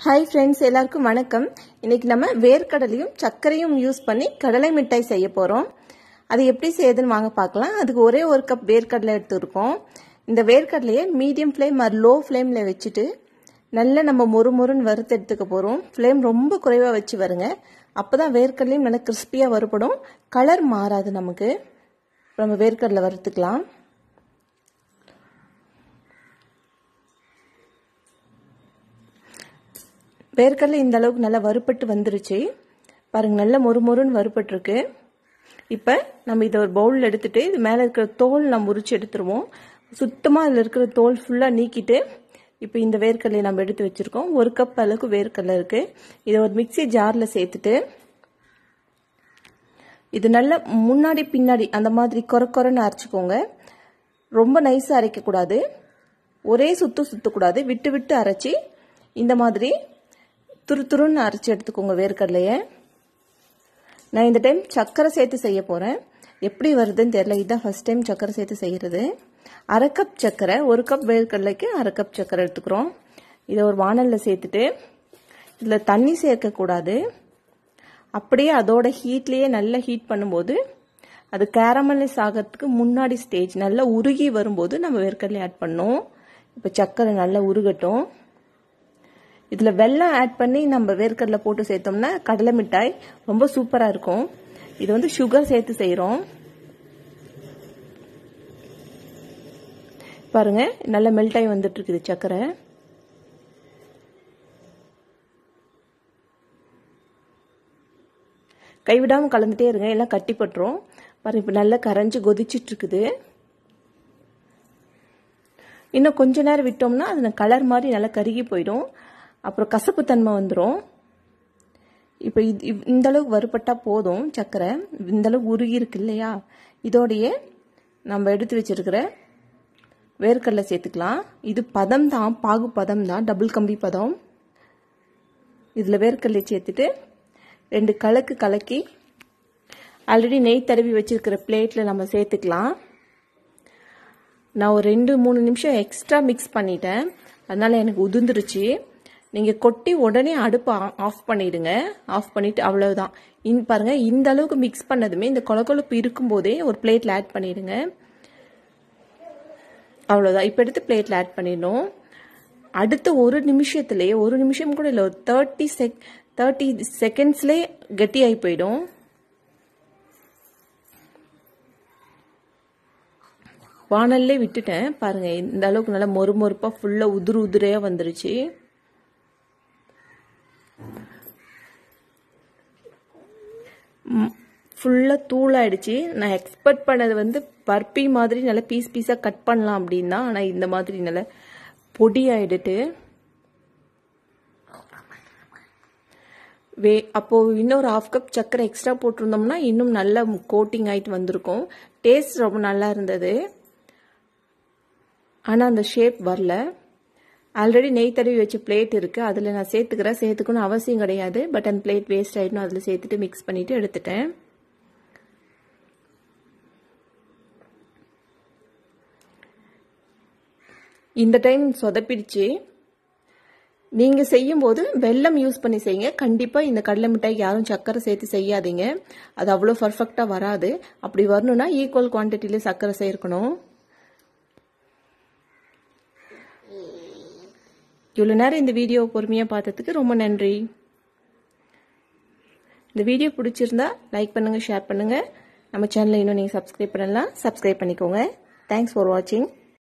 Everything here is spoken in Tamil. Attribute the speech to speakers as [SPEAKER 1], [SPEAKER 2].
[SPEAKER 1] ஹாய் ஃப்ரெண்ட்ஸ் எல்லாருக்கும் வணக்கம் இன்னைக்கு நம்ம வேர்க்கடலையும் சர்க்கரையும் யூஸ் பண்ணி கடலை மிட்டாய் செய்ய போகிறோம் அது எப்படி செய்யுதுன்னு வாங்க பார்க்கலாம் அதுக்கு ஒரே ஒரு கப் வேர்க்கடலை எடுத்துருக்கோம் இந்த வேர்க்கடலையை மீடியம் ஃப்ளேம் அது லோ ஃப்ளேமில் வச்சுட்டு நல்லா நம்ம மொறு மொறுன்னு வறுத்து எடுத்துக்க போகிறோம் ஃப்ளேம் ரொம்ப குறைவாக வச்சு வருங்க அப்போ தான் வேர்க்கடலையும் நல்லா கிறிஸ்பியாக வறுபடும் கலர் மாறாது நமக்கு நம்ம வேர்க்கடலை வறுத்துக்கலாம் வேர்க்கடலை இந்த அளவுக்கு நல்லா வறுப்பட்டு வந்துருச்சு பாருங்க நல்ல மொறு மொறுன்னு வறுப்பட்டுருக்கு இப்போ நம்ம இதை ஒரு பவுலில் எடுத்துட்டு இது மேலே இருக்கிற தோல் நம்ம உரிச்சு எடுத்துருவோம் சுத்தமாக அதில் இருக்கிற தோல் ஃபுல்லாக நீக்கிட்டு இப்போ இந்த வேர்க்கடலையை நம்ம எடுத்து வச்சுருக்கோம் ஒரு கப் அளவுக்கு வேர்க்கடலை இருக்குது இதை ஒரு மிக்சி ஜாரில் சேர்த்துட்டு இது நல்ல முன்னாடி பின்னாடி அந்த மாதிரி கொர கொரன்னு அரைச்சிக்கோங்க ரொம்ப நைஸாக அரைக்கக்கூடாது ஒரே சுத்து சுற்றக்கூடாது விட்டு விட்டு அரைச்சி இந்த மாதிரி துரு துருன்னு அரைச்சி எடுத்துக்கோங்க வேர்க்கடலையை நான் இந்த டைம் சர்க்கரை சேர்த்து செய்ய போகிறேன் எப்படி வருதுன்னு தெரியல இதுதான் ஃபஸ்ட் டைம் சர்க்கரை சேர்த்து செய்கிறது அரை கப் சர்க்கரை ஒரு கப் வேர்க்கடலைக்கு அரை கப் சர்க்கரை எடுத்துக்கிறோம் இதை ஒரு வானலில் சேர்த்துட்டு இதில் தண்ணி சேர்க்கக்கூடாது அப்படியே அதோட ஹீட்லேயே நல்லா ஹீட் பண்ணும்போது அது கேரமலைஸ் ஆகிறதுக்கு முன்னாடி ஸ்டேஜ் நல்லா உருகி வரும்போது நம்ம வேர்க்கடலை ஆட் பண்ணோம் இப்போ சர்க்கரை நல்லா உருகட்டும் இதில் வெல்லம் ஆட் பண்ணி நம்ம வேர்க்கடலை போட்டு சேர்த்தோம்னா கடலை மிட்டாய் ரொம்ப சூப்பராக இருக்கும் இது வந்து சுகர் சேர்த்து செய்கிறோம் பாருங்க நல்ல மெல்ட் ஆகி வந்துட்டு இருக்குது சர்க்கரை கைவிடாமல் கலந்துட்டே இருங்க எல்லாம் கட்டி பட்டுரும் பாருங்க இப்போ நல்லா கரைஞ்சி கொதிச்சிட்டு இருக்குது இன்னும் கொஞ்ச நேரம் விட்டோம்னா அது கலர் மாதிரி நல்லா கருகி போயிடும் அப்புறம் கசப்பு தன்மை வந்துடும் இப்போ இது இந்த அளவுக்கு வறுபட்டால் போதும் சர்க்கரை இந்த அளவுக்கு உருகி இருக்கு இல்லையா இதோடைய நம்ம எடுத்து வச்சிருக்கிற வேர்க்கடலை சேர்த்துக்கலாம் இது பதம் தான் பாகு பதம் தான் டபுள் கம்பி பதம் இதில் வேர்க்கடலை சேர்த்துட்டு ரெண்டு கலக்கு கலக்கி ஆல்ரெடி நெய் தடவி வச்சிருக்கிற பிளேட்டில் நம்ம சேர்த்துக்கலாம் நான் ஒரு ரெண்டு மூணு நிமிஷம் எக்ஸ்ட்ரா மிக்ஸ் பண்ணிட்டேன் அதனால் எனக்கு உதிர்ந்துருச்சு நீங்கள் கொட்டி உடனே அடுப்பை ஆஃப் பண்ணிடுங்க ஆஃப் பண்ணிவிட்டு அவ்வளவுதான் இன் பாருங்கள் இந்த அளவுக்கு மிக்ஸ் பண்ணதுமே இந்த கொலக்கொழுப்பு இருக்கும்போதே ஒரு பிளேட்டில் ஆட் பண்ணிடுங்க அவ்வளோதான் இப்போ எடுத்து பிளேட்டில் ஆட் பண்ணிடணும் அடுத்த ஒரு நிமிஷத்துலேயே ஒரு நிமிஷம் கூட இல்லை ஒரு தேர்ட்டி செக் தேர்ட்டி செகண்ட்ஸ்லேயே கெட்டியாகி போயிடும் வானல்லே விட்டுட்டேன் பாருங்க இந்த அளவுக்கு நல்லா மொறு மொறுப்பாக ஃபுல்லாக உதிரு உதிரையாக வந்துருச்சு ஃபுல்லாக தூளாயிடுச்சு நான் எக்ஸ்பெக்ட் பண்ணது வந்து பர்பி மாதிரி நல்லா பீஸ் பீஸாக கட் பண்ணலாம் அப்படின்னா ஆனால் இந்த மாதிரி நல்லா பொடி ஆயிடுட்டு வே அப்போது இன்னொரு ஹாஃப் கப் சர்க்கரை எக்ஸ்ட்ரா போட்டிருந்தோம்னா இன்னும் நல்லா கோட்டிங் ஆகிட்டு வந்திருக்கும் டேஸ்ட் ரொம்ப நல்லா இருந்தது ஆனால் அந்த ஷேப் வரல ஆல்ரெடி நெய் தடவி வச்ச பிளேட் இருக்குது அதில் நான் சேர்த்துக்கிறேன் சேர்த்துக்கணும் அவசியம் கிடையாது பட் அந்த பிளேட் வேஸ்ட் ஆகிடணும் அதில் சேர்த்துட்டு மிக்ஸ் பண்ணிவிட்டு எடுத்துட்டேன் இந்த டைம் சொதப்பிடுச்சு நீங்கள் செய்யும்போது வெல்லம் யூஸ் பண்ணி செய்யுங்க கண்டிப்பாக இந்த கடலை மிட்டாய்க்கு யாரும் சர்க்கரை சேர்த்து செய்யாதீங்க அது அவ்வளோ பர்ஃபெக்டாக வராது அப்படி வரணும்னா ஈக்குவல் குவான்டிட்டியில் சர்க்கரை சேர்க்கணும் இவ்வளோ நேரம் இந்த வீடியோ பொறுமையாக பார்த்ததுக்கு ரொம்ப நன்றி இந்த வீடியோ பிடிச்சிருந்தா லைக் பண்ணுங்கள் ஷேர் பண்ணுங்கள் நம்ம சேனலை இன்னும் நீங்கள் சப்ஸ்கிரைப் பண்ணலாம் சப்ஸ்கிரைப் பண்ணிக்கோங்க தேங்க்ஸ் ஃபார் வாட்சிங்